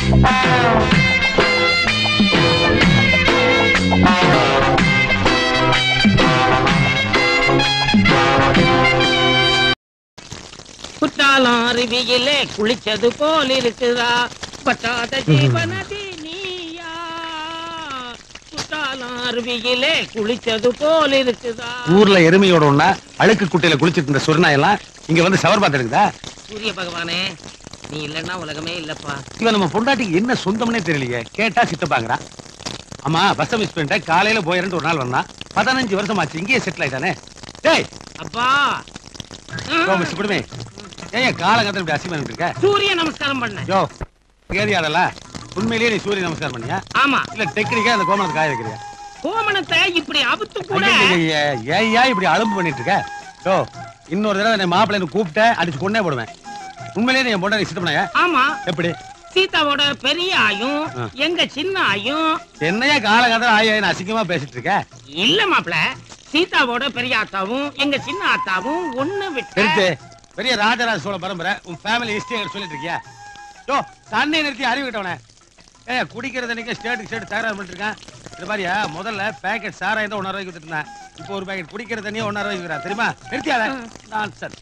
குற்றாலம் அருவியிலே குளிச்சது போல் இருக்குதா பட்டாத ஜீவனதி நீயா குற்றாலம் அருவியிலே குளிச்சது போல் இருக்குதா ஊர்ல எருமையோட ஒண்ணா அழுக்கு குட்டையில குளிச்சிட்டு இருந்த சுருநாயெல்லாம் இங்க வந்து சவர் பாத்துருக்குதா சூரிய பகவானே நீ இல்லன்னா உலகமே இல்லப்பா இவன் நம்ம பொண்டாட்டிக்கு என்ன சொந்தம்னே தெரியலையே கேட்டா சித்தப்பாங்கிறான் ஆமா பஸ் மிஸ் பண்ணிட்டேன் காலையில போயிருந்து ஒரு நாள் வந்தான் பதினஞ்சு வருஷம் ஆச்சு இங்கேயே செட்டில் ஆயிட்டானே டேய் அப்பா யோ மிஸ் குடுமே ஏன் காலங்கத்துல இப்படி அசிமா இருக்க சூரிய நமஸ்காரம் பண்ண யோ கேரியாடல உண்மையிலேயே நீ சூரிய நமஸ்காரம் பண்ணியா ஆமா இல்ல டெக்னிக்கா அந்த கோமணத்தை காய வைக்கிறியா கோமணத்தை இப்படி அவுத்து கூட ஐயையையே, ஏய்யா இப்படி அலும்பு பண்ணிட்டு இருக்க யோ இன்னொரு தடவை என் மாப்பிள்ளை கூப்பிட்ட அடிச்சு கொண்டே போடுவேன் உண்மையிலேயே நீ என் பொண்டாட்டி சித்தப்பனையா ஆமா எப்படி சீதாவோட பெரிய ஆயும் ஆ. எங்க சின்ன ஆயும் என்னையா காலகாலத்துல ஆயா அசிங்கமா பேசிட்டு இருக்க இல்ல மாப்ள சீதாவோட பெரிய ஆத்தாவும் எங்க சின்ன ஆத்தாவும் ஒண்ணு நிறுத்து விட்டு பெரிய ராஜராஜ சோழ பரம்பரை உன் ஃபேமிலி ஹிஸ்டரி சொல்லிட்டு இருக்கியா யோ தண்ணி நிறுத்தி அறிவு கிட்டவனே ஏ குடிக்கிற தண்ணிக்கு ஸ்டேட்டுக்கு ஸ்டேட் தகராறு பண்ணிட்டு இருக்கேன் இது மாதிரியா முதல்ல பேக்கெட் சாராயம் தான் ஒன்றரை ரூபாய்க்கு வித்துட்டு இருந்தேன் இப்போ ஒரு பேக்கெட் குடிக்கிற தண்ணியை ஒன்றரை ரூபாய்க்கு விற்கிறேன் தெரியுமா நிறுத்தியாத நான் சார்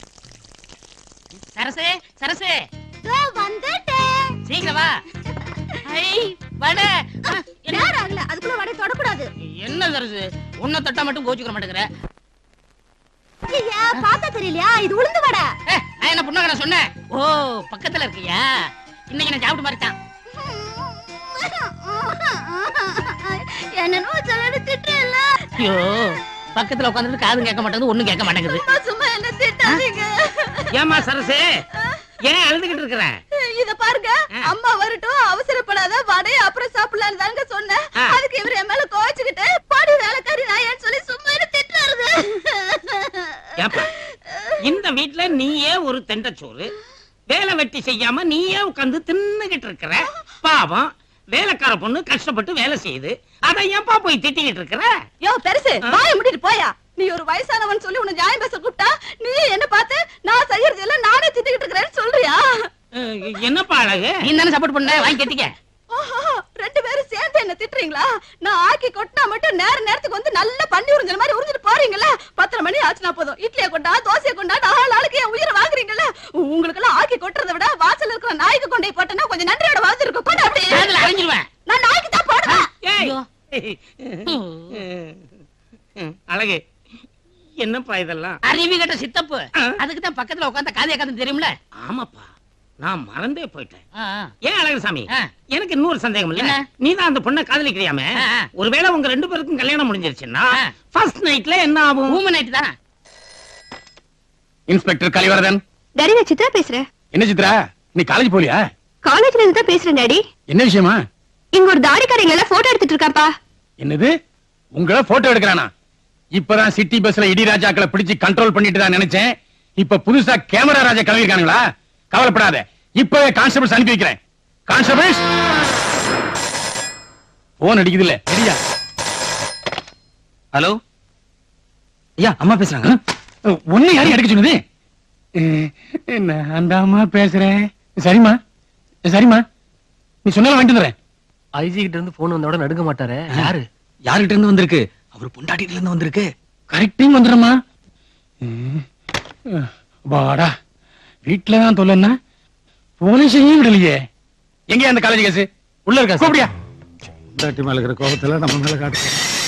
சரசு சரசு வந்துட்டேன் சீக்கிரம் வா ஐ வட ஆ, என்ன நேரம் ஆகல அதுக்குள்ள வடை தொடக்கூடாது என்ன சரசு உன்னை தொட்டா மட்டும் கோச்சுக்கிற மாட்டேங்கிற ஐயா பார்த்தா தெரியலையா இது உளுந்து வடை ஏ, நான் என்ன புண்ணகன சொன்னேன் ஓ பக்கத்துல இருக்கியா இன்னைக்கு நான் சாப்பிட்டு மாதிரிட்டான் என்னன்னு சொல்லு திட்டல ஐயோ பக்கத்துல உட்காந்துட்டு காதும் கேட்க மாட்டேங்குது ஒண்ணும் கேட்க மாட்டேங்குது சும்மா சும்மா என்ன திட்டாதீங்க ஏமா சரசு ஏன் அழுதுகிட்டு இருக்கிற இத பாருங்க ஆ. அம்மா வரட்டும் அவசரப்படாத வடையை அப்புறம் சாப்பிடலாம்னு தாங்க சொன்னேன் ஆ. அதுக்கு இவர் என் மேல கோச்சுக்கிட்டு பாடி வேலைக்காரி நாயான்னு சொல்லி சும்மா என்ன திட்டுறாரு ஏப்பா இந்த வீட்ல நீயே ஒரு தெண்டச்சோறு வேலை வெட்டி செய்யாம நீயே உட்கார்ந்து தின்னுகிட்டு இருக்கிற பாவம் வேலைக்கார பொண்ணு கஷ்டப்பட்டு வேலை செய்யுது அதை ஏன்பா போய் திட்டிக்கிட்டு இருக்கிற யோ பெருசு ஆ. வாய முடிட்டு போயா நீ ஒரு வயசானவன் சொல்லி உன்னை நியாயம் பேச கூப்பிட்டா நீ என்ன பார்த்து நான் செய்யறது எல்லாம் நானே திட்டிக்கிட்டு இருக்கிறேன்னு சொல்றியா அஹ், என்னப்பா அழகு நீ தானே சப்போர்ட் பண்ண வாங்கி கட்டிக்க ஓஹோ, ரெண்டு பேரும் சேர்ந்து என்ன திட்டுறீங்களா நான் ஆக்கி கொட்டினா மட்டும் நேர நேரத்துக்கு வந்து நல்லா பண்ணி உறிஞ்சல் மாதிரி உறிஞ்சிட்டு போறீங்களா பத்தரை மணி ஆச்சுனா போதும் இட்லியை கொண்டா தோசையை கொண்டா நாலு ஆளுக்கு என் உயிரை வாங்குறீங்கல்ல உங்களுக்கு எல்லாம் ஆக்கி கொட்டுறதை விட வாசல்ல இருக்கிற நாய்க்கு கொண்டே போட்டேன்னா கொஞ்சம் நன்றியோட வாழ்ந்துருக்கும் கொண்டு அப்படி காதுல அரைஞ்சிருவேன் நான் நாய்க்கு தான் போடுவேன் ஏய். ஐயோ. அஹ், அழகு என்னப்பா இதெல்லாம் அறிவி கட்ட சித்தப்பு ஆ. அதுக்கு தான் பக்கத்துல உட்காந்து காது கேட்காது தெரியும்ல ஆமாப்பா நான் மறந்தே போயிட்டேன் ஆ, ஆ. ஏன் அழகசாமி ஆ. எனக்கு இன்னொரு சந்தேகம் இல்ல என்ன? நீ தான் அந்த பொண்ணை காதலிக்கிறியாமே ஆ, ஆ. ஒருவேளை உங்க ரெண்டு பேருக்கும் கல்யாணம் முடிஞ்சிருச்சுன்னா ஆ. ஃபர்ஸ்ட் நைட்ல என்ன ஆகும் ஊம நைட்டு தான் இன்ஸ்பெக்டர் கலிவரதன் டாடி நான் சித்ரா பேசுறேன் என்ன சித்ரா நீ காலேஜ் போலியா காலேஜ்ல இருந்து தான் பேசுறேன் டாடி என்ன விஷயமா இங்க ஒரு தாடிக்காரங்க எல்லாம் போட்டோ எடுத்துட்டு இருக்காப்பா என்னது உங்களை போட்டோ எடுக்கிறானா இப்பதான் சிட்டி பஸ்ல இடி ராஜாக்களை பிடிச்சு கண்ட்ரோல் பண்ணிட்டு தான் நினைச்சேன் இப்ப புதுசா கேமரா ராஜா கிளம்பிருக்கானுங்களா கவலைப்படாத இப்பவே கான்ஸ்டபிள்ஸ் அனுப்பி வைக்கிறேன் கான்ஸ்டபிள்ஸ் போன் அடிக்குது இல்ல ரெடியா ஹலோ ஐயா அம்மா பேசுறாங்க ஒண்ணு யாரும் எடுக்க சொன்னது நான் அம்மா பேசுறேன் சரிம்மா சரிம்மா நீ சொன்னாலும் வாங்கிட்டு வந்துடுறேன் ஐஜி கிட்ட இருந்து போன் வந்தோட நடுங்க மாட்டாரு யாரு யார்கிட்ட இருந்து வந்திருக்கு அவர் பொண்டாட்டில இருந்து வந்திருக்கு கரெக்டிங் வந்துடுமா வாடா வீட்டுல தான் தொல்லன்னா போலீஸையும் விடலையே எங்க அந்த காலேஜ் கேஸ் உள்ள இருக்கா கூப்பிடியா பொண்டாட்டி மேல இருக்கிற கோபத்துல நம்ம மேல காட்டு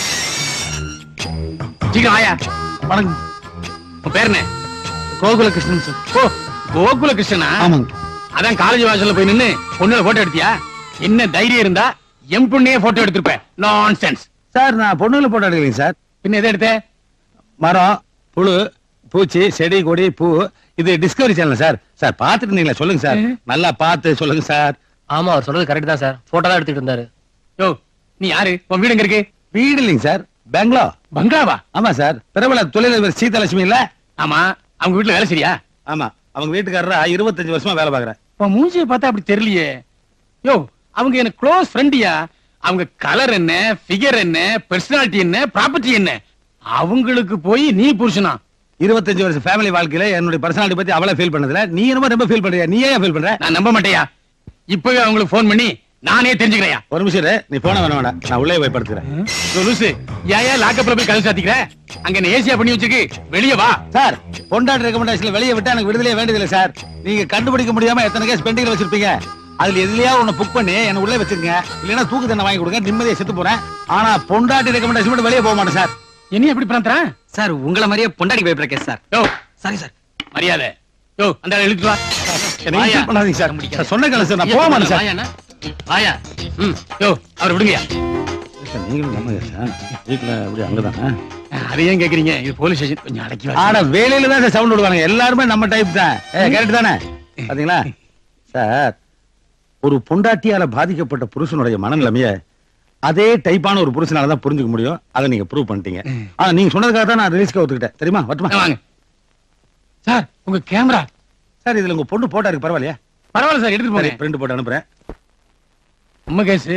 சீக்கிரம் ஆயா வணக்கம் உன் பேர் என்ன கோகுல கிருஷ்ணன் சார் ஓ கோகுல கிருஷ்ணனா ஆமாங்க அதான் காலேஜ் வாசல்ல போய் நின்னு பொண்ணுல போட்டோ எடுத்தியா என்ன தைரியம் இருந்தா எம் பொண்ணையே போட்டோ எடுத்திருப்பேன் நான்சென்ஸ் சார் நான் பொண்ணுல போட்டோ எடுக்கலைங்க சார் பின்ன எதை எடுத்த மரம் புழு பூச்சி செடி கொடி பூ இது டிஸ்கவரி சேனல் சார் சார் பார்த்துட்டு இருந்தீங்களா சொல்லுங்க சார் நல்லா பார்த்து சொல்லுங்க சார் ஆமா அவர் சொல்றது கரெக்ட் தான் சார் போட்டோ தான் எடுத்துட்டு இருந்தாரு யோ நீ யாரு உன் வீடு எங்க இருக்கு வீடு இல்லைங்க சார் பெங்களோ பங்களாவா ஆமா சார் பிரபல தொழிலதிபர் சீதாலட்சுமி இல்ல ஆமா அவங்க வீட்டுல வேலை சரியா ஆமா அவங்க வீட்டுக்காரரா இருபத்தஞ்சு வருஷமா வேலை பாக்குறேன் உன் மூஞ்சிய பார்த்தா அப்படி தெரியலையே யோ அவங்க எனக்கு க்ளோஸ் ஃப்ரெண்டியா அவங்க கலர் என்ன ஃபிகர் என்ன பர்சனாலிட்டி என்ன ப்ராப்பர்ட்டி என்ன அவங்களுக்கு போய் நீ புருஷனா இருபத்தஞ்சு வருஷம் ஃபேமிலி வாழ்க்கையில என்னுடைய பர்சனாலிட்டி பத்தி அவ்வளவு ஃபீல் பண்ணதுல நீ என்னமோ ரொம்ப ஃபீல் பண்றியா நீ ஏன் ஃபீல் பண்ற நான் நம்ப மாட்டேயா இப்பவே அவங்களுக்கு போன் பண்ணி நானே தெரிஞ்சுக்கிறேன் ஒரு நிமிஷம் இரு. நீ போன வேணாம் வேண்டாம் நான் உள்ளே போய் படுத்துக்கிறேன் லூசு ஏன் ஏன் லாக்கப்ல போய் கதை சாத்திக்கிற அங்க என்ன ஏசியா பண்ணி வச்சிருக்கு வெளியே வா சார் பொண்டாட்டி ரெக்கமெண்டேஷன்ல வெளியே விட்டா எனக்கு விடுதலையே வேண்டியதில்லை சார் நீங்க கண்டுபிடிக்க முடியாம எத்தனை கேஸ் பெண்டிங்ல வச்சிருப்பீங்க அதுல எதுலயா ஒண்ணு புக் பண்ணி என்ன உள்ளே வச்சிருங்க இல்லைன்னா தூக்கு தண்ணை வாங்கி கொடுங்க நிம்மதியா செத்து போறேன் ஆனா பொண்டாட்டி ரெக்கமெண்டேஷன் மட்டும் வெளியே போக மாட்டேன் சார் என்ன எப்படி பிராந்தரா சார் உங்களை மாதிரியே பொண்டாடி பயப்படுற கேஸ் சார் யோ சாரி சார் மரியாதை யோ அந்த ஆளை இழுத்து வா என்னை insult பண்ணாதீங்க சார் சார் சொன்ன கேளு சார் நான் போக மாட்டேன் சார் வாயா ம் யோ அவர் விடுங்கயா சார், நீங்களும் நம்ம சார் வீட்டுல எப்படி அங்கதானே அதை ஏன் கேக்குறீங்க இது போலீஸ் ஸ்டேஷன் கொஞ்சம் அடக்கி வா ஆனா வேலையில தான் சார் சவுண்ட் விடுவாங்க எல்லாருமே நம்ம டைப் தான் கரெக்ட் தானே பாத்தீங்களா சார் ஒரு பொண்டாட்டியால பாதிக்கப்பட்ட புருஷனுடைய மனநிலைமைய அதே டைப்பான ஒரு புருஷனால தான் புரிஞ்சுக்க முடியும் அதை நீங்க ப்ரூவ் பண்ணிட்டீங்க ஆனா நீங்க சொன்னதுக்காக தான் நான் ரிலீஸ்க்கு ஒத்துக்கிட்டேன் தெரியுமா வட்டுமா வாங்க சார் உங்க கேமரா சார் இதுல உங்க பொண்ணு போட்டா இருக்கு பரவாயில்லையா பரவாயில்ல சார் எடுத்துட்டு சரி போங்க பிரிண்ட் போட்டு அனுப்புறேன் உண்மை கேஸ்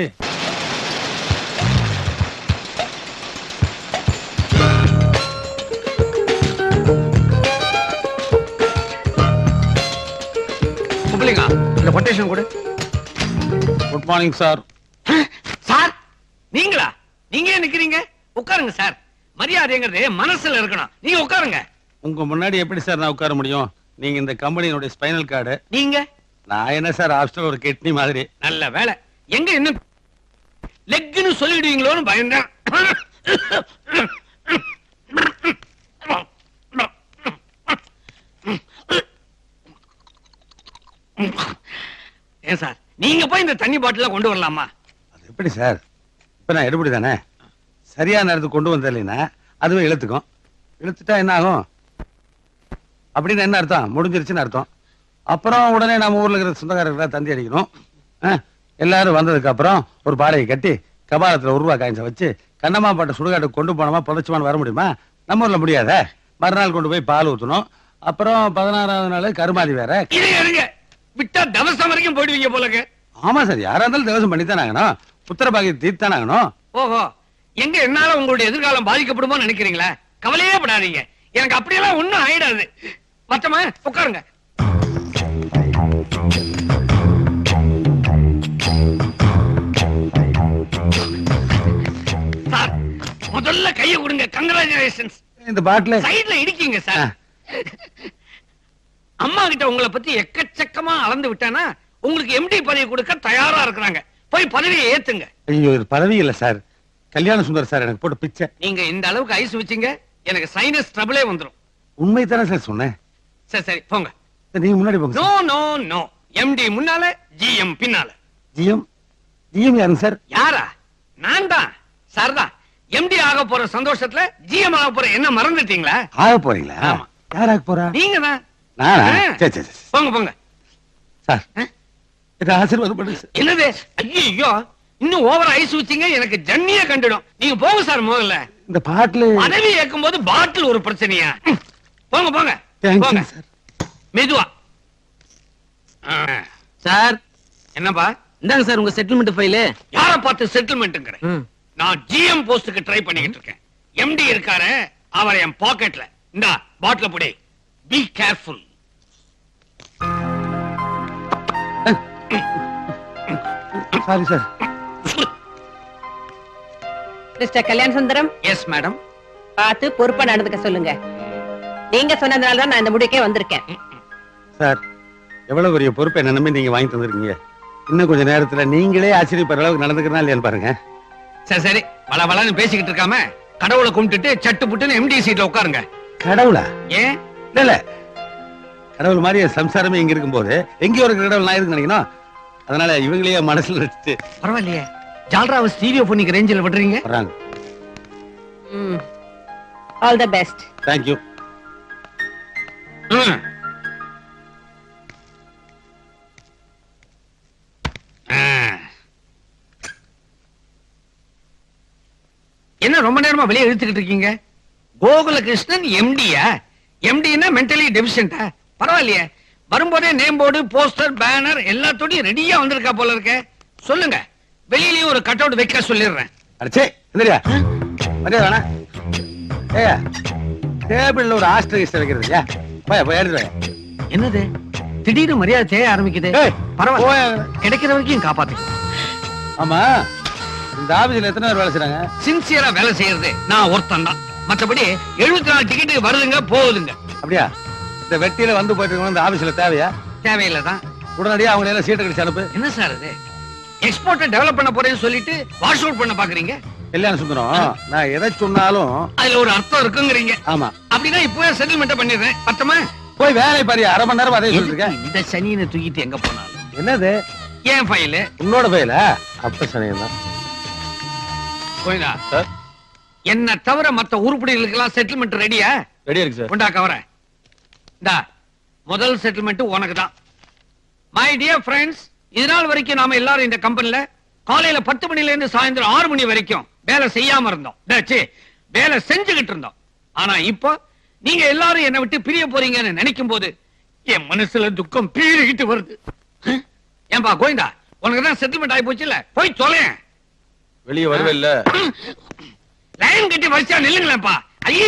கும்பலிங்கா இந்த கொட்டேஷன் கொடு குட் மார்னிங் சார் சார் நீங்களா நீங்க ஏன் நிக்கிறீங்க உட்காருங்க சார் மரியாதைங்கிறது மனசுல இருக்கணும் நீங்க உட்காருங்க உங்க முன்னாடி எப்படி சார் நான் உட்கார முடியும் நீங்க இந்த கம்பெனியினுடைய ஸ்பைனல் கார்டு நீங்க நான் என்ன சார் ஹாஸ்டல் ஒரு கிட்னி மாதிரி நல்ல வேலை எங்க என்ன லெக்குன்னு சொல்லிடுவீங்களோன்னு பயந்தேன் ஏன் சார் நீங்க போய் இந்த தண்ணி பாட்டில கொண்டு வரலாமா அது எப்படி சார் இப்ப நான் எடுபடி தானே சரியான நேரத்துக்கு கொண்டு வந்த இல்லைன்னா அதுவே இழுத்துக்கும் இழுத்துட்டா என்ன ஆகும் அப்படின்னு என்ன அர்த்தம் முடிஞ்சிருச்சுன்னு அர்த்தம் அப்புறம் உடனே நம்ம ஊர்ல இருக்கிற சொந்தக்காரர்களை தந்தி அடிக்கணும் ஆ, எல்லாரும் வந்ததுக்கு அப்புறம் ஒரு பாறையை கட்டி கபாலத்துல உருவா காய்ச்ச வச்சு கண்ணம்மா பாட்ட சுடுகாட்டுக்கு கொண்டு போனோமா புதைச்சுமான்னு வர முடியுமா நம்ம ஊர்ல முடியாதே மறுநாள் கொண்டு போய் பால் ஊத்தணும் அப்புறம் பதினாறாவது நாள் கருமாதி வேற இது எடுங்க விட்டா தவசம் வரைக்கும் போயிடுவீங்க போலங்க ஆமா சார் யாரா இருந்தாலும் தேவசம் பண்ணித்தானே ஆகணும் புத்திர பாக்கியம் தீர்த்தானே ஆகணும் ஓஹோ எங்க என்னால உங்களுடைய எதிர்காலம் பாதிக்கப்படுமோ நினைக்கிறீங்களா கவலையே படாதீங்க எனக்கு அப்படியெல்லாம் ஒண்ணும் ஆயிடாது மச்சமா உட்காருங்க சார் முதல்ல கையை கொடுங்க கங்க்ராச்சுலேஷன்ஸ் இந்த பாட்டில சைடுல இடிக்கீங்க சார் அம்மா கிட்ட உங்களை பத்தி எக்கச்சக்கமா அளந்து விட்டானா உங்களுக்கு எம்டி பதவி கொடுக்க தயாரா இருக்கிறாங்க போய் பதவியை ஏத்துங்க ஐயோ இது பதவி இல்ல சார் கல்யாண சுந்தர் சார் எனக்கு போட்டு பிச்சை நீங்க இந்த அளவுக்கு ஐஸ் வச்சீங்க எனக்கு சைனஸ் ட்ரபிளே வந்துரும் உண்மை தானே சார் சொன்னேன் சரி சரி போங்க சார், நீங்க முன்னாடி போங்க நோ நோ நோ எம்டி முன்னால ஜிஎம் பின்னால ஜிஎம் ஜிஎம் யாருங்க சார் யாரா நான் தான் சார் தான் எம்டி ஆக போற சந்தோஷத்துல ஜிஎம் ஆக போற என்ன மறந்துட்டீங்களா ஆக போறீங்களா ஆமா. யார் ஆக போறா நீங்க தான் நானா ஆ. சரி சரி சரி. போங்க போங்க சார் ஆ? இது ஆசீர்வாதம் பண்ணுங்க சார் என்னது ஐயோ இன்னும் ஓவர் ஐஸ் வச்சீங்க எனக்கு ஜன்னியே கண்டுடும் நீங்க போங்க சார் முதல்ல இந்த பாட்டில் பதவி ஏற்கும் போது பாட்டில் ஒரு பிரச்சனையா ம். போங்க போங்க தேங்க்யூ போங்க சார் மெதுவா ஆ. சார் என்னப்பா இந்தாங்க சார் உங்க செட்டில்மெண்ட் ஃபைலு யார பார்த்து செட்டில்மெண்ட்ங்கிறேன் நான் ஜிஎம் போஸ்டுக்கு ட்ரை பண்ணிக்கிட்டு இருக்கேன் எம்டி இருக்காரு அவர் என் பாக்கெட்ல இந்தா பாட்டில புடி be careful sorry sir mister Kalyana Sundaram yes madam பார்த்து பொறுப்பா நடந்துக்க சொல்லுங்க நீங்க சொன்னதுனால தான் நான் இந்த முடிவுக்கே வந்திருக்கேன் சார் எவ்வளவு பெரிய பொறுப்பை என்ன நம்பி நீங்க வாங்கி தந்திருக்கீங்க இன்னும் கொஞ்ச நேரத்துல நீங்களே ஆச்சரியப்படுற அளவுக்கு நடந்துக்கிறனா இல்லையான்னு பாருங்க சரி சரி வள வளன்னு பேசிக்கிட்டு இருக்காம கடவுளை கும்பிட்டுட்டு சட்டு புட்டுன்னு எம்டி சீட்ல உட்காருங்க கடவுளா ஏன் இல்ல இல்ல கடவுள் மாதிரி என் சம்சாரமே இங்க இருக்கும்போது எங்கேயோ ஒரு கடவுள் நான் இருக்கு நினைக்கணும் அதனால இவங்களையே மனசுல வச்சுட்டு பரவாயில்லையே ஜால்ராவை ஸ்டீரியோ பண்ணிக்க ரேஞ்சில் விடுறீங்க வர்றாங்க ஆல் த பெஸ்ட் தேங்க்யூ ம். ஆ. என்ன ரொம்ப நேரமா வெளியே இழுத்துக்கிட்டு இருக்கீங்க கோகுலகிருஷ்ணன் எம்டியா எம்டினா மென்டலி டெபிஷியன்டா பரவாயில்லையே வரும்போதே நேம் போர்டு போஸ்டர் பேனர் எல்லாத்தோடையும் ரெடியா வந்திருக்கா போல இருக்க சொல்லுங்க வெளியிலயும் ஒரு கட் அவுட் வைக்க சொல்லிடுறேன் அடிச்சே எந்திரியா மரியாதை வேணா ஏயா டேபிள்ல ஒரு ஆஸ்ட்ரேலிஸ்ட் வைக்கிறது இல்லையா போய் போய் எடுத்து வாயா. என்னது திடீர்னு மரியாதை செய்ய ஆரம்பிக்குது ஏய், பரவாயில்ல போயா. கிடைக்கிற வரைக்கும் காப்பாத்திக்கலாம் ஆமா இந்த ஆபீஸ்ல எத்தனை பேர் வேலை செய்றாங்க சின்சியரா வேலை செய்யறது நான் ஒருத்தன் தான் மத்தபடி எழுபத்தி நாலு டிக்கெட் வருதுங்க போகுதுங்க அப்படியா இந்த வெட்டியில வந்து போயிட்டு இருக்கவங்க இந்த ஆபீஸ்ல தேவையா தேவையில்லை தான் உடனடியா அவங்க எல்லாம் சீட்டை கழிச்சு அனுப்பு என்ன சார் இது எக்ஸ்போர்ட்டை டெவலப் பண்ண போறேன்னு சொல்லிட்டு வாஷ் அவுட் பண்ண பாக்குறீங்க கல்யாண சுந்தரம் நான் எதை சொன்னாலும் அதுல ஒரு அர்த்தம் இருக்குங்கிறீங்க ஆமா அப்படின்னா இப்பவே செட்டில்மெண்ட் பண்ணிடுறேன் பத்தமா போய் வேலை பாரு அரை மணி நேரம் அதே சொல்லிட்டு இருக்கேன் இந்த சனியனை தூக்கிட்டு எங்க போனாலும் என்னது ஏன் ஃபைலு உன்னோட பையல அப்ப சனியம் தான் கோயிலா என்ன தவிர மத்த உருப்படிகளுக்கெல்லாம் செட்டில்மெண்ட் ரெடியா ரெடியா இருக்கு சார் உண்டா கவர இந்தா முதல் செட்டில்மெண்ட் உனக்கு தான் மை டியர் ஃப்ரெண்ட்ஸ் இது நாள் வரைக்கும் நாம எல்லாரும் இந்த கம்பெனில காலையில பத்து மணில இருந்து சாயந்தரம் ஆறு மணி வரைக்கும் வேலை செய்யாம இருந்தோம் டே, சீ, வேலை செஞ்சுகிட்டு இருந்தோம் ஆனா இப்போ நீங்க எல்லாரும் என்னை விட்டு பிரிய போறீங்கன்னு நினைக்கும் போது என் மனசுல துக்கம் பீறிக்கிட்டு வருது ஹம்? ஏன்பா கோவிந்தா உனக்கு தான் செட்டில்மெண்ட் ஆகி போச்சுல்ல போய் தொலையேன் வெளியே வருவே இல்ல லைன் கட்டி வரிசையா நில்லுங்களேப்பா ஐயே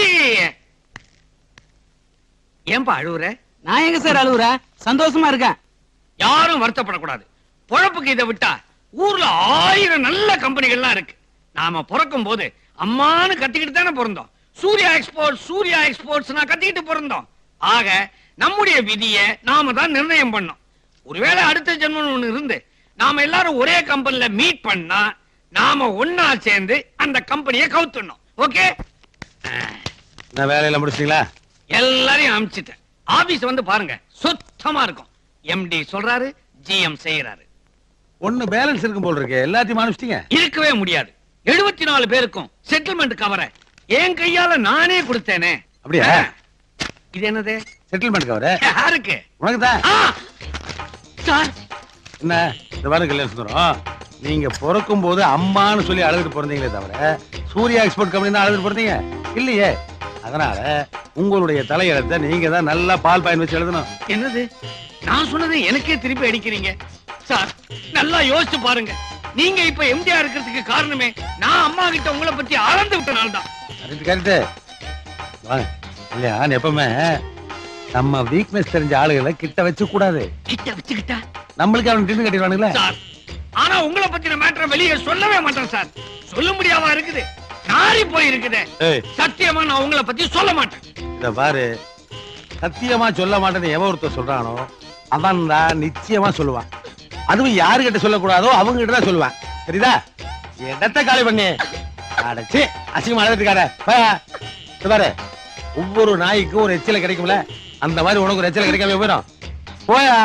ஏன்பா அழுவுற நான் எங்க சார் அழுவுற சந்தோஷமா இருக்கேன் யாரும் வருத்தப்படக்கூடாது பொழப்புக்கு இதை விட்டா ஊர்ல ஆயிரம் நல்ல கம்பெனிகள்லாம் இருக்கு நாம பிறக்கும் போது அம்மான்னு கத்திக்கிட்டு தானே பிறந்தோம் சூர்யா எக்ஸ்போர்ட் சூர்யா எக்ஸ்போர்ட்ஸ் நான் கத்திக்கிட்டு பிறந்தோம் ஆக நம்முடைய விதிய நாம தான் நிர்ணயம் பண்ணோம் ஒருவேளை அடுத்த ஜென்மம் ஒண்ணு இருந்து நாம எல்லாரும் ஒரே கம்பெனில மீட் பண்ணா நாம ஒன்னா சேர்ந்து அந்த கம்பெனியை கவுத்துடணும் ஓகே நான் வேலையெல்லாம் முடிச்சிட்டீங்களா எல்லாரையும் அனுப்பிச்சிட்டேன் ஆபீஸ் வந்து பாருங்க சுத்தமா இருக்கும் எம்டி சொல்றாரு ஜிஎம் செய்யறாரு ஒண்ணு பேலன்ஸ் இருக்கும் போல் இருக்கு எல்லாத்தையும் அனுப்பிச்சிட்டீங்க இருக்கவே முடியாது எழுபத்தி நாலு பேருக்கும் செட்டில்மெண்ட் கவர என் கையால நானே கொடுத்தேனே அப்படியா? ஆ. இது என்னது செட்டில்மெண்ட் கவர யாருக்கு உனக்கு தான் ஆ! சார் என்ன இந்த வாரம் கல்யாண சுந்தரம் நீங்க பிறக்கும் போது அம்மான்னு சொல்லி அழுதுட்டு பிறந்தீங்களே தவிர சூர்யா எக்ஸ்போர்ட் கம்பெனி தான் அழுதுட்டு பிறந்தீங்க இல்லையே அதனால உங்களுடைய தலையெழுத்தை நீங்க தான் நல்லா பால் பாயின் வச்சு எழுதணும் என்னது நான் சொன்னதை எனக்கே திருப்பி அடிக்கிறீங்க சார் நல்லா யோசிச்சு பாருங்க நீங்க இப்ப எம்டிஆர் இருக்கிறதுக்கு காரணமே நான் அம்மா கிட்ட உங்களை பத்தி ஆழ்ந்து விட்டனால தான் கரெக்ட் கரெக்ட் வாங்க இல்லையா நான் எப்பவுமே நம்ம வீக்னஸ் தெரிஞ்ச ஆளுகளை கிட்ட வச்சு கூடாது கிட்ட வச்சுக்கிட்டா நம்மளுக்கு அவன் டின்னு கட்டிடுவானுங்களே சார் ஆனா உங்களை பத்தின மேட்டரை வெளியே சொல்லவே மாட்டேன் சார் சொல்ல முடியாம இருக்குது நாரி போய் இருக்குது ஏய் சத்தியமா நான் உங்களை பத்தி சொல்ல மாட்டேன் இத பாரு சத்தியமா சொல்ல மாட்டேன்னு எவன் ஒருத்தர் சொல்றானோ அவன் தான் நிச்சயமா சொல்லுவான் அதுவும் யாருகிட்ட சொல்லக்கூடாதோ அவங்க கிட்ட தான் சொல்லுவான் சரிதா இடத்த காலி பண்ணி அடைச்சு அசிங்கமா அழுதுக்கார பாரு ஒவ்வொரு நாய்க்கும் ஒரு எச்சில கிடைக்கும்ல அந்த மாதிரி உனக்கு ஒரு எச்சில கிடைக்காம போயிடும் போயா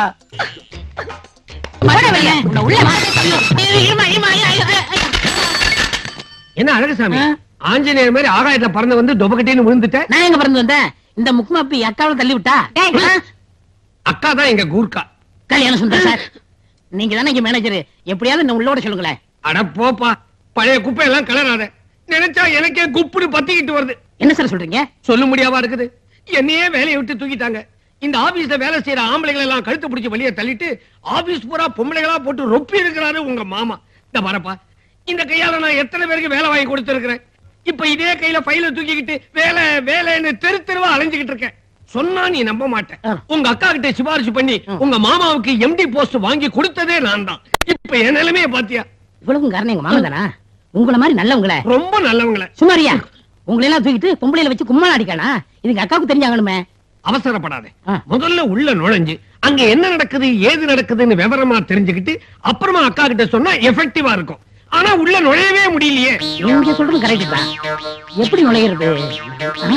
என்ன அழகுசாமி ஆஞ்சநேயர் மாதிரி ஆகாயத்துல பறந்து வந்து தொபக்கட்டின்னு விழுந்துட்ட நான் எங்க பிறந்து வந்தேன் இந்த முக்குமாப்பி அக்காவை தள்ளி விட்டா அக்கா தான் எங்க கூர்க்கா கல்யாணம் சுந்தர் சார் நீங்க தானே இங்க மேனேஜர் எப்படியாவது இந்த உள்ளோட சொல்லுங்களேன் அட போப்பா பழைய குப்பையெல்லாம் கிளறாத நினைச்சா எனக்கே குப்புடு பத்திக்கிட்டு வருது என்ன சார் சொல்றீங்க சொல்ல முடியாம இருக்குது என்னையே வேலையை விட்டு தூக்கிட்டாங்க இந்த ஆபீஸ்ல வேலை செய்யற ஆம்பளைகளை எல்லாம் கழுத்து பிடிச்சு வெளியே தள்ளிட்டு ஆபீஸ் பூரா பொம்பளைகளா போட்டு ரொப்பி இருக்கிறாரு உங்க மாமா இந்த வரப்பா இந்த கையால நான் எத்தனை பேருக்கு வேலை வாங்கி கொடுத்திருக்கிறேன் இப்ப இதே கையில ஃபைல தூக்கிக்கிட்டு வேலை வேலைன்னு தெரு தெருவா அலைஞ்சுகிட்டு இருக்கேன் சொன்னா நீ நம்ப மாட்டேன் ஆ. உங்க அக்கா கிட்ட சிபாரிசு பண்ணி உங்க மாமாவுக்கு எம்டி போஸ்ட் வாங்கி கொடுத்ததே நான் தான் இப்ப என் நிலைமைய பாத்தியா இவ்வளவு காரணம் எங்க மாமன் தானா உங்கள மாதிரி நல்லவங்கள ரொம்ப நல்லவங்கள சுமாரியா உங்களை எல்லாம் தூக்கிட்டு பொம்பளையில வச்சு கும்மா அடிக்கானா இதுங்க அக்காவுக்கு தெரிஞ்சாங்கணுமே அவசரப்படாதே ஆ. முதல்ல உள்ள நுழைஞ்சு அங்க என்ன நடக்குது ஏது நடக்குதுன்னு விவரமா தெரிஞ்சுக்கிட்டு அப்புறமா அக்கா கிட்ட சொன்னா எஃபெக்டிவா இருக்கும் ஆனா உள்ள நுழையவே முடியலையே நீங்க சொல்றது கரெக்ட் தான் எப்படி நுழையிறது ஆ?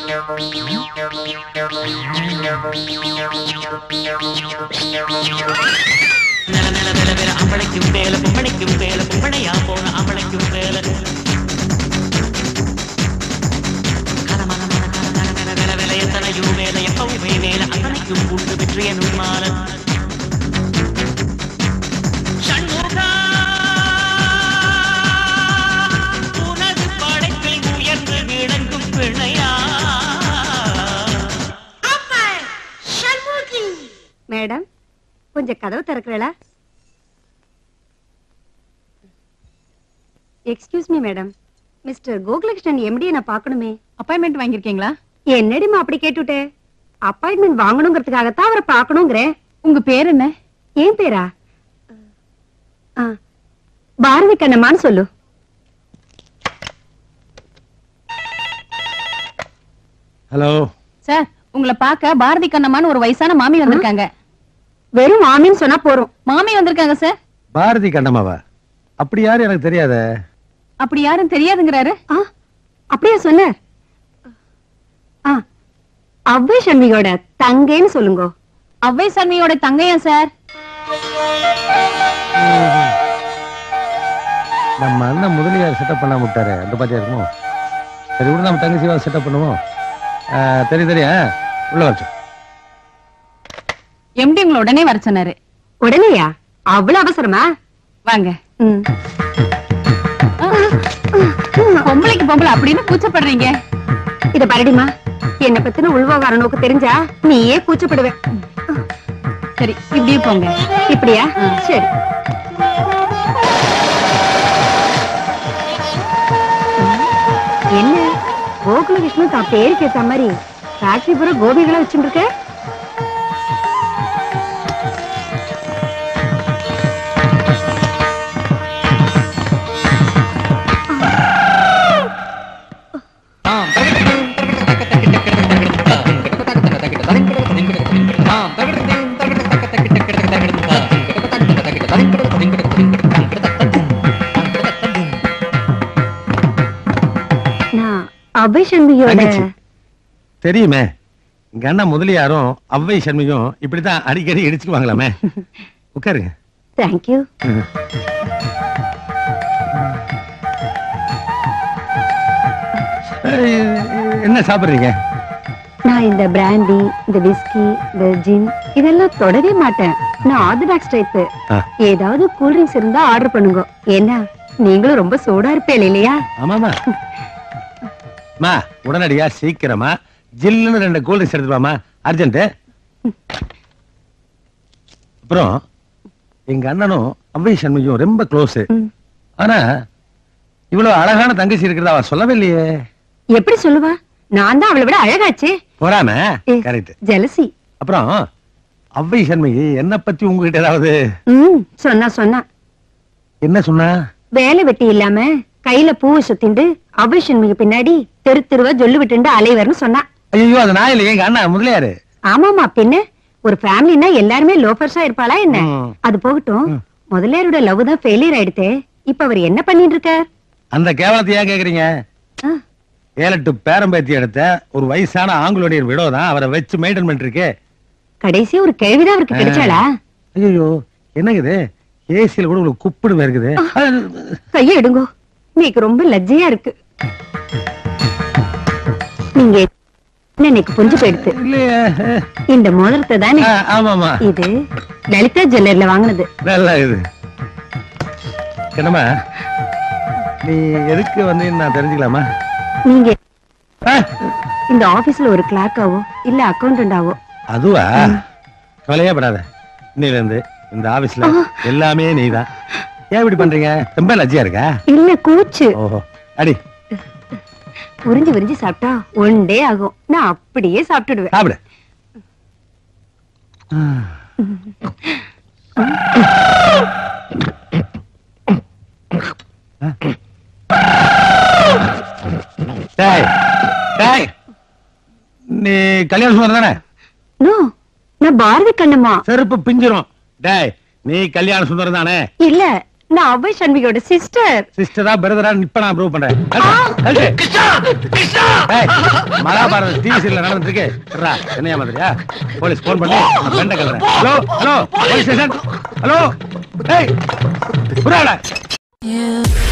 அம்பளைக்கும் வேலை பொம்பளைக்கும் வேலை பொம்பளையா போன அம்பளைக்கும் வேலை எத்தனையோ வேலை எப்பவுமே வேலை அத்தனைக்கும் உண்டு வெற்றிய நுண்மால சண்முகா உனது படைப்பில் உயர்ந்து விளங்கும் பிணையா மேடம் கொஞ்சம் கதவு திறக்கிறீங்களா excuse me madam mister Gokulakrishnan எம்டியை நான் பார்க்கணுமே அப்பாயின்மெண்ட் வாங்கியிருக்கீங்களா என்னடிமா அப்படி கேட்டுட்டே அப்பாயின்மெண்ட் வாங்கணுங்கிறதுக்காகத்தான் அவரை பார்க்கணுங்கிறேன் உங்க பேர் என்ன ஏன் பேரா ஆ, பாரதி கண்ணம்மான்னு சொல்லு ஹலோ சார் உங்களை பார்க்க பாரதி கண்ணம்மான்னு ஒரு வயசான மாமி வந்திருக்காங்க வெறும் மாமின்னு சொன்னா போறோம் மாமி வந்திருக்காங்க சார் பாரதி கண்டமாவா அப்படி யாரும் எனக்கு தெரியாதே அப்படி யாரும் தெரியாதுங்கிறாரு ஆ, அப்படியா சொன்னார் ஆ, அவ்வை சண்மிகோட தங்கைன்னு சொல்லுங்க அவ்வை சன்மையோட தங்கையா சார் நம்ம அண்ணன் முதலியார் செட்டப் பண்ணாம விட்டாரு அந்த பாத்தியா இருக்குமோ சரி விட நம்ம தங்கச்சிவா செட்டப் பண்ணுவோம் ஆ, தெரியும் தெரியும் உள்ள வச்சு எம்டி உங்களை உடனே வர சொன்னாரு உடனேயா அவ்வளவு அவசரமா வாங்க ம். பொம்பளைக்கு பொம்பளை அப்படின்னு கூச்சப்படுறீங்க இத பாருடிமா என்ன பத்தின உள்வாகார நோக்கு தெரிஞ்சா நீயே கூச்சப்படுவ சரி இப்படியே போங்க இப்படியா சரி என்ன கோகுல விஷ்ணு தான் பேருக்கு ஏத்த மாதிரி ஃபேக்டரி பூரா கோபிகளை வச்சுட்டு இருக்க நான் அபய் சண்முகியோட தங்கச்சி. தெரியுமே எங்க அண்ணன் முதலியாரும் அவ்வை சண்மிகும் இப்படித்தான் அடிக்கடி இடிச்சுக்குவாங்களாமே உட்காருங்க தேங்க்யூ ஏய், என்ன சாப்பிடுறீங்க நான் இந்த பிராண்டி இந்த விஸ்கி இந்த ஜின் இதெல்லாம் தொடவே மாட்டேன் நான் ஆர்த்தடாக்ஸ் டைப் ஆ. ஏதாவது கூல் ட்ரிங்க்ஸ் இருந்தா ஆர்டர் பண்ணுங்க ஏன்னா நீங்களும் ரொம்ப சூடா இருப்பேன் இல்லையா ஆமாமா மா உடனடியா சீக்கிரமா ஜில்லுன்னு ரெண்டு கூல் ட்ரிங்க்ஸ் எடுத்துட்டு வாமா அர்ஜென்ட் அப்புறம் எங்க அண்ணனும் அவ்வை சண்முகியும் ரொம்ப க்ளோஸ் ம். ஆனா இவ்வளவு அழகான தங்கச்சி இருக்கிறதா அவ சொல்லவே இல்லையே எப்படி சொல்லுவா நான் தான் அவளை விட அழகாச்சே போறாம கரெக்ட் ஜெலசி அப்புறம் அவ்வை சண்முகி என்ன பத்தி உங்ககிட்ட ஏதாவது ம் சொன்னா சொன்னா என்ன சொன்னா வேலை வெட்டி இல்லாம கையில பூவை சுத்திண்டு அபிஷன்மிக்கு பின்னாடி தெரு தெருவா ஜொல்லு விட்டுண்டு அலைவர்னு சொன்னா ஐயோ அது நான் இல்லையே எங்க அண்ணா முதலியாரு ஆமாமா பின்ன ஒரு ஃபேமிலினா எல்லாருமே லோஃபர்ஸா இருப்பாளா என்ன ம். அது போகட்டும் முதலியாரோட லவ் தான் ஃபெயிலியர் ஆயிடுத்தே இப்ப அவர் என்ன பண்ணிட்டு இருக்கார் அந்த கேவலத்தை ஏன் கேக்குறீங்க ஆ, ஏழெட்டு பேரம்பேத்தி எடுத்த ஒரு வயசான ஆங்கிலோடைய விடோ தான் அவரை வச்சு மெயின்டைன் பண்ணிருக்கு கடைசி ஒரு கேள்விதான் அவருக்கு கிடைச்சாளா ஐயோ என்னங்க இது ஏசியில கூட உங்களுக்கு குப்பிடு இருக்குது கைய எடுங்கோ நீக்கு ரொம்ப லஜ்ஜையா இருக்கு நீங்க என்ன எனக்கு புரிஞ்சு போயிடுத்து இல்லையே இந்த மோதிரத்தை தானே ஆ, ஆமாமா இது லலிதா ஜுவல்லர்ல வாங்கினது நல்லா இது என்னம்மா நீ எதுக்கு வந்தீன்னு நான் தெரிஞ்சுக்கலாமா நீங்க ஆ, இந்த ஆபீஸ்ல ஒரு கிளாக்காவோ இல்ல அக்கௌண்டன்டாவோ அதுவா கவலையே படாத இன்னையில இருந்து இந்த ஆபீஸ்ல எல்லாமே நீதான் ஏன் இப்படி பண்றீங்க ரொம்ப லஜ்ஜியா இருக்கா இல்ல கூச்சு ஓஹோ அடி உறிஞ்சு உறிஞ்சு சாப்பிட்டா ஒன் டே ஆகும் நான் அப்படியே சாப்பிட்டுடுவேன் சாப்பிடு டேய் டேய் நீ கல்யாணம் சுமர் தானே நோ நான் பாரதி கண்ணம்மா செருப்பு பிஞ்சிரும் டேய் நீ கல்யாண சுந்தரம் தானே இல்ல நான் அபய் சண்முகியோட சிஸ்டர் சிஸ்டரா பிரதரா இப்ப நான் ப்ரூவ் பண்றேன் கழட்டு, கழட்டு. டேய், மகாபாரத டிவி சீரியல் நடந்துட்டு இருக்கு இருடா, என்னையா மாதிரியா போலீஸ் போன் பண்ணி நான் பெண்ட கலறேன் hello hello police station hello டேய் புறாடா You